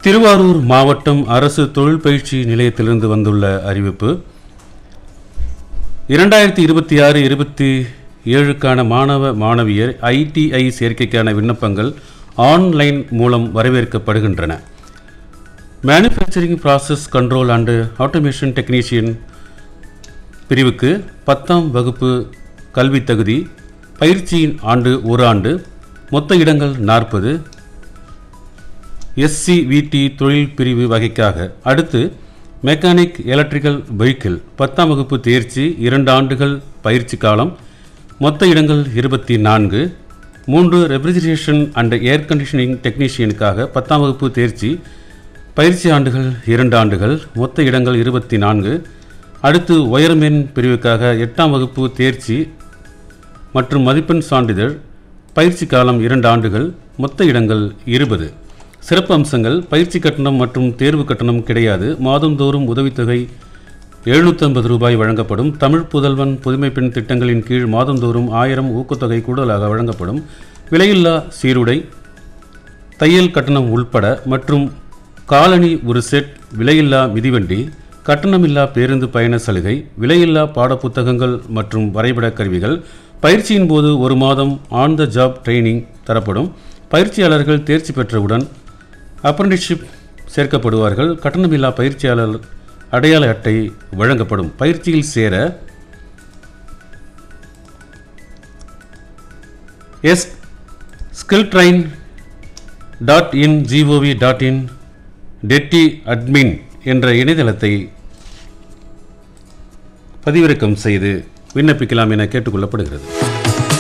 திருவாரூர் மாவட்டம் அரசு தொழில் பயிற்சி நிலையத்திலிருந்து வந்துள்ள அறிவிப்பு இரண்டாயிரத்தி இருபத்தி ஆறு இருபத்தி ஏழுக்கான மாணவ மாணவியர் ஐடிஐ சேர்க்கைக்கான விண்ணப்பங்கள் ஆன்லைன் மூலம் வரவேற்கப்படுகின்றன manufacturing process control and automation technician பிரிவுக்கு பத்தாம் வகுப்பு கல்வித் தகுதி பயிற்சியின் ஆண்டு ஒரு ஆண்டு மொத்த இடங்கள் நாற்பது எஸ்சிவிடி தொழில் பிரிவு வகைக்காக அடுத்து மெக்கானிக் எலக்ட்ரிக்கல் வெஹிக்கிள் பத்தாம் வகுப்பு தேர்ச்சி இரண்டு ஆண்டுகள் பயிற்சி காலம் மொத்த இடங்கள் இருபத்தி நான்கு மூன்று ரெஃப்ரிஜரேஷன் அண்ட் ஏர் கண்டிஷனிங் டெக்னீஷியனுக்காக பத்தாம் வகுப்பு தேர்ச்சி பயிற்சி ஆண்டுகள் இரண்டு ஆண்டுகள் மொத்த இடங்கள் இருபத்தி நான்கு அடுத்து ஒயர்மென் பிரிவுக்காக எட்டாம் வகுப்பு தேர்ச்சி மற்றும் மதிப்பெண் சான்றிதழ் பயிற்சி காலம் இரண்டு ஆண்டுகள் மொத்த இடங்கள் இருபது சிறப்பு அம்சங்கள் பயிற்சி கட்டணம் மற்றும் தேர்வு கட்டணம் கிடையாது மாதந்தோறும் உதவித்தொகை எழுநூற்றம்பது ரூபாய் வழங்கப்படும் தமிழ் புதல்வன் புதுமை பெண் திட்டங்களின் கீழ் மாதந்தோறும் ஆயிரம் ஊக்கத்தொகை கூடுதலாக வழங்கப்படும் விலையில்லா சீருடை தையல் கட்டணம் உள்பட மற்றும் காலணி ஒரு செட் விலையில்லா மிதிவண்டி கட்டணமில்லா பேருந்து பயண சலுகை விலையில்லா பாடப்புத்தகங்கள் மற்றும் வரைபட கருவிகள் பயிற்சியின் போது ஒரு மாதம் ஆன் த ஜாப் ட்ரைனிங் தரப்படும் பயிற்சியாளர்கள் தேர்ச்சி பெற்றவுடன் அப்ரண்டிஸ்ஷிப் சேர்க்கப்படுவார்கள் கட்டணமில்லா பயிற்சியாளர் அடையாள அட்டை வழங்கப்படும் பயிற்சியில் சேர S skill train dot in G O V dot in teddy admin என்ற இணையதளத்தை பதிவிறக்கம் செய்து விண்ணப்பிக்கலாம் என கேட்டுக்கொள்ளப்படுகிறது